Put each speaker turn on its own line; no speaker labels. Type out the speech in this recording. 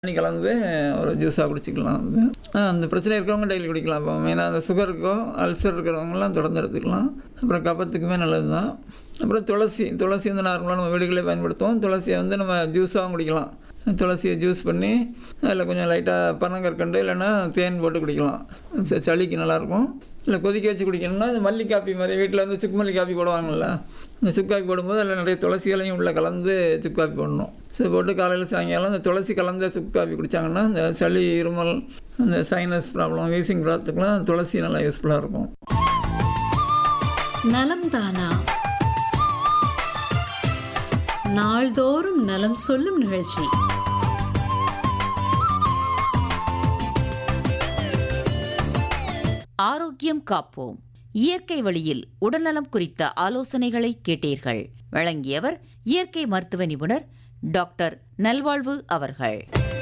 தண்ணி கலந்து ஒரு ஜூஸாக குடிச்சிக்கலாம் வந்து ஆ, அந்த பிரச்சனை இருக்கிறவங்க டெய்லி குடிக்கலாம் இப்போ மெயினாக அந்த சுகருக்கோ அல்சர் இருக்கிறவங்கலாம் தொடர்ந்து எடுத்துக்கலாம் அப்புறம் கபத்துக்குமே நல்லது தான் அப்புறம் துளசி துளசி வந்து நார்மலாக நம்ம வீடுகளே பயன்படுத்துவோம் துளசியை வந்து நம்ம ஜூஸாகவும் குடிக்கலாம் துளசியை ஜூஸ் பண்ணி அதில் கொஞ்சம் லைட்டாக பனங்கற்கண்டு இல்லைன்னா தேன் போட்டு குடிக்கலாம் ச- சளிக்கு நல்லாயிருக்கும் இல்லை கொதிக்க வச்சு குடிக்கணும்னா இந்த மல்லி காப்பி மாதிரி வீட்டில் வந்து சுக்கு மல்லி காப்பி போடுவாங்கல்ல இந்த சுக்கு காப்பி போடும்போது அதில் நிறைய துளசிகளையும் உள்ளே கலந்து சுக்கு காப்பி போடணும் ஸோ போட்டு காலையில் சாயங்காலம் இந்த துளசி கலந்த சுக்கு காப்பி குடித்தாங்கன்னா இந்த சளி இருமல் அந்த சைனஸ் ப்ராப்ளம் வீசிங் ப்ராப்ளத்துக்குலாம் துளசி நல்லா யூஸ்ஃபுல்லாக இருக்கும்
நலம் தானா நாள்தோறும் நலம் சொல்லும் நிகழ்ச்சி
ஆரோக்கியம் காப்போம் இயற்கை வழியில் உடல்நலம் குறித்த ஆலோசனைகளை கேட்டீர்கள் வழங்கியவர் இயற்கை மருத்துவ நிபுணர் டாக்டர் நல்வாழ்வு அவர்கள்